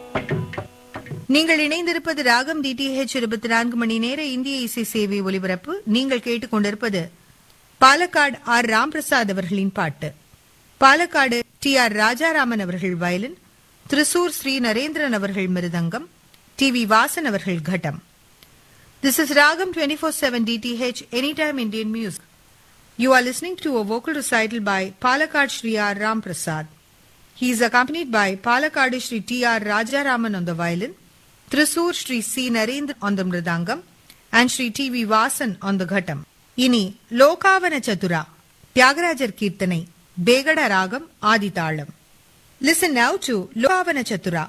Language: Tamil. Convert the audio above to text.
நீங்கள் இணைந்திருப்பது ராகம் டிடிஹெச் இருபத்தி நான்கு மணி நேர இந்திய இசை சேவை ஒலிபரப்பு நீங்கள் கேட்டுக்கொண்டிருப்பது பாலக்காடு ஆர் ராம்பிரசாத் அவர்களின் பாட்டு பாலக்காடு டி ஆர் ராஜாராமன் அவர்கள் வயலின் திருசூர் ஸ்ரீ நரேந்திரன் அவர்கள் மிருதங்கம் டி வி வாசன் அவர்கள் கட்டம் this is Ragam twenty four seven DTH any time Indian music You are listening to a vocal recital by Palakkad Shri R. Ram Prasad. He is accompanied by Palakkad Shri T. R. Rajaraman on the violin, Thrissur Shri C. Narendra on the mridangam, and Shri T. V. Vasan on the ghatam. இனி லோகாவன சதுரா தியாகராஜர் கீர்த்தனை பேகட ராகம் ஆதிதாளம் லிசன் நவ் டு லோகாவன சதுரா